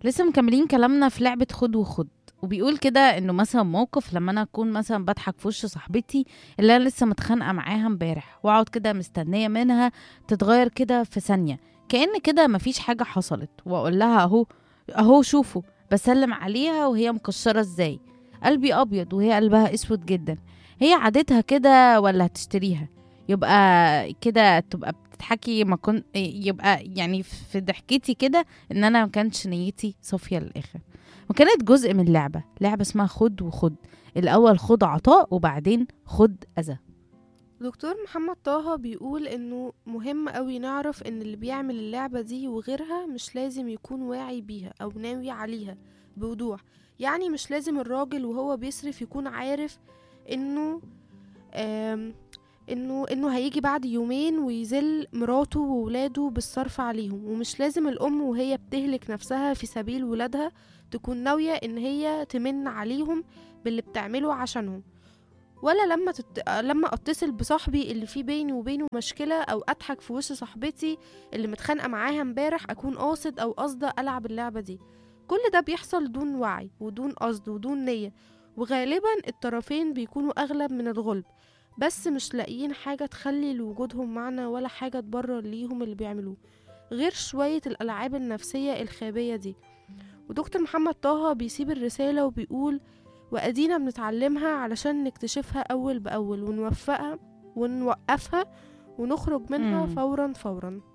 لسه مكملين كلامنا في لعبة خد وخد وبيقول كده انه مثلا موقف لما انا اكون مثلا بضحك في وش صاحبتي اللي انا لسه متخانقه معاها امبارح واقعد كده مستنيه منها تتغير كده في ثانيه كأن كده مفيش حاجه حصلت واقول لها اهو اهو شوفوا بسلم عليها وهي مكشره ازاي قلبي ابيض وهي قلبها اسود جدا هي عادتها كده ولا هتشتريها يبقى كده تبقى بتضحكي ما كن يبقى يعني في ضحكتي كده ان انا ما كانتش نيتي صافيه للاخر وكانت جزء من لعبه لعبه اسمها خد وخد الاول خد عطاء وبعدين خد اذى دكتور محمد طه بيقول انه مهم قوي نعرف ان اللي بيعمل اللعبة دي وغيرها مش لازم يكون واعي بيها او ناوي عليها بوضوح يعني مش لازم الراجل وهو بيصرف يكون عارف انه آم انه انه هيجي بعد يومين ويذل مراته وولاده بالصرف عليهم ومش لازم الام وهي بتهلك نفسها في سبيل ولادها تكون ناوية ان هي تمن عليهم باللي بتعمله عشانهم ولا لما تت... لما اتصل بصاحبي اللي في بيني وبينه مشكله او اضحك في وش صاحبتي اللي متخانقه معاها امبارح اكون قاصد او قاصده العب اللعبه دي كل ده بيحصل دون وعي ودون قصد ودون نيه وغالبا الطرفين بيكونوا اغلب من الغلب بس مش لاقيين حاجه تخلي لوجودهم معنى ولا حاجه تبرر ليهم اللي بيعملوه غير شويه الالعاب النفسيه الخابيه دي ودكتور محمد طه بيسيب الرساله وبيقول وأدينا بنتعلمها علشان نكتشفها أول بأول ونوفقها ونوقفها ونخرج منها مم. فورا فورا